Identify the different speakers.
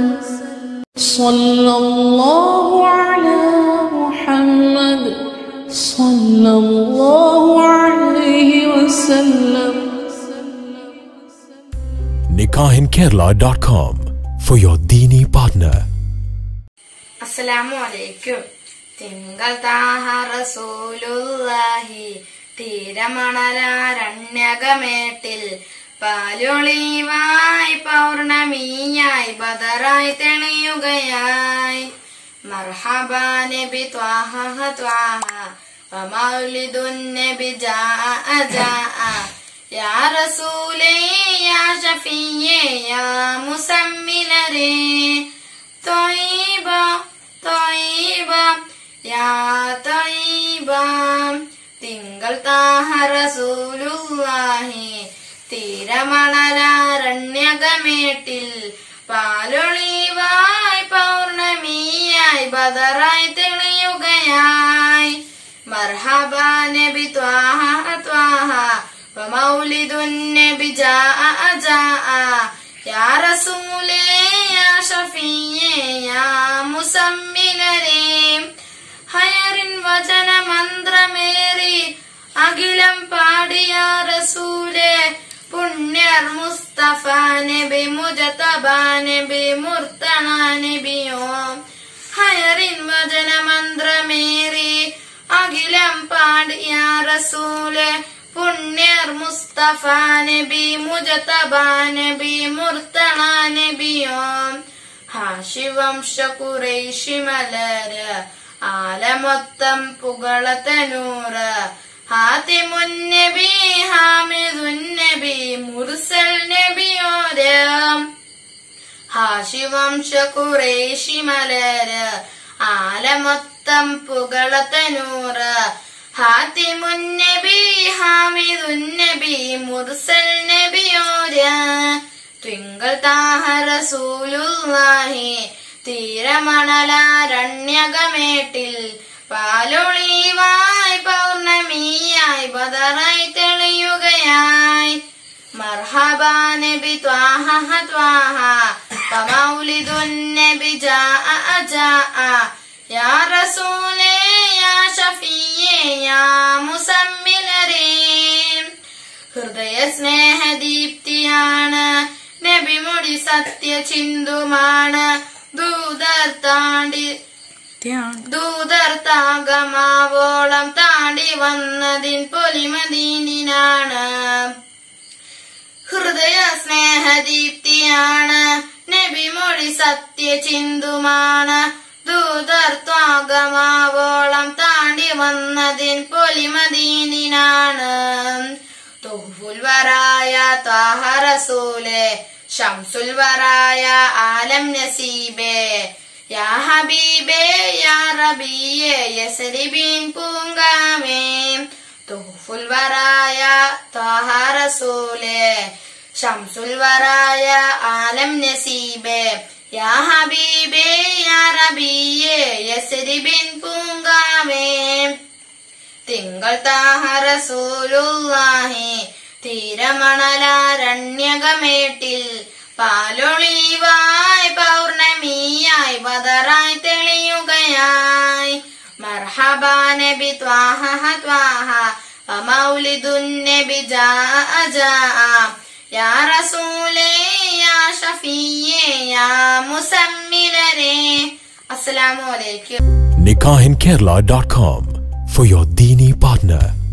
Speaker 1: صلى الله على محمد صلى الله عليه وسلم
Speaker 2: nikahinkerala.com for your dini partner.
Speaker 3: അസ്സലാമു അലൈക്കും തിങ്കൾ താഹ റസൂലുള്ളാഹി തീരമണലാരണ്യകമേട്ടിൽ പാലൊളിവായി പൗർണമിയായി ബദറായി തെളിയുകയായി മർഹബ നബി ത്വാഹ ത്വാഹ വമൗലിദുൻ നബി ജാഅ ജാഅ യാ റസൂലേ യാ ഷഫിയേ യാ മുസമ്മിലരേ ത്വയ്ബ ത്വയ്ബ യാ ത്വയ്ബ തിങ്കൾ താഹ റസൂലുള്ളാഹി തീരമണലാരണ്യകമേട്ടിൽ പാലൊളിവായി പൗർണമിയായി ബദറായി തെളിയുകയായി മർഹബ നബി ത്വാഹ ത്വാഹ വമൗലിദുൻ നബി ജാഅ ജാഅ യാ റസൂലേ യാ ഷഫിയേ യാ മുസമ്മിലരേ ഹയറിൻ വചന മന്ത്രമേറി അഖിലം പാടിയ റസൂലേ പുണ്യർ മുസ്തഫ നബി മുജതബ നബി മുർത്തണ നബിയോ ഹയറിൻ വചന മന്ത്രമേറി അഖിലം പാടിയ റസൂലേ പുണ്യർ മുസ്തഫ നബി മുജതബ നബി മുർത്തണ നബിയോ ഹാഷിവംശ കുറേശി മലര് ആലമൊത്തം പുകളത്തനൂറ് ഹാത്തിമുന്നബി ഹാമിദുന്നബി മുർസൽ നബിയോര് ഹാഷിവംശ കുറേശി മലര് ആലമൊത്തം പുകളത്തനൂറ് ഹാത്തിമുന്നബി ഹാമിദുന്നബി മുർസൽ നബിയോര് ട്വിങ്കൾ താഹ റസൂലുള്ളാഹി തീരമണലാരണ്യകമേട്ടിൽ പാലൊളിവായി പൗർണമിയായി ബദറായി തെളിയുകയായി മർഹബ നബി ത്വാഹ ത്വാഹ ഫമൗലിദുൻ നബി ജാഅ ജാഅ യാ റസൂലേ യാ ഷഫിയേ യാ മുസമ്മിലരേ ഹൃദയ സ്നേഹദീപ്തിയാണ് നബിമുടി സത്യ ചിന്തുമാണ് ദൂതർ താണ്ടി ദൂതർ താകമാവോളം താണ്ടി വന്നതിൻ പൊലിമദീനിനാണ് ഹൃദയ സ്നേഹദീപ്തിയാണ് നബിമൊഴി സത്യ ചിന്തുമാണ് ദൂതർ ത്വാഗമാവോളം താണ്ടി വന്നതിൻ പൊലിമദീനിനാണ് തുഹുൽ വറായ ത്വാഹ റസൂലെ ഷംസുൽ വറായ ആലം നസീബേ യാ ഹബീബേ യാ റബിയേ യസ്രിബീൻ പൂങ്കാമേ തുഹുൽ വറായ ത്വാഹ റസൂലെ ഷംസുൽ വറായ ആലം നസീബേ യാ ഹബീബേ യാ റബിയേ യസ്രിബിൻ പൂങ്കാമേ തിങ്കൾ താഹ റസൂലുള്ളാഹി തീരമണലാരണ്യകമേട്ടിൽ പാലൊളിവായി പൗർണമിയായി ബദറായി തെളിയുകയായി മർഹബ നബി ത്വാഹ ത്വാഹ വമൗലിദുൻ നബി ജാഅ ജാഅ യാ റസൂലേ യാ ഷഫിയേ യാ മുസമ്മിലരേ അസ്സലാമു അലൈക്കും
Speaker 2: nikahinkerala.com for your dini partner.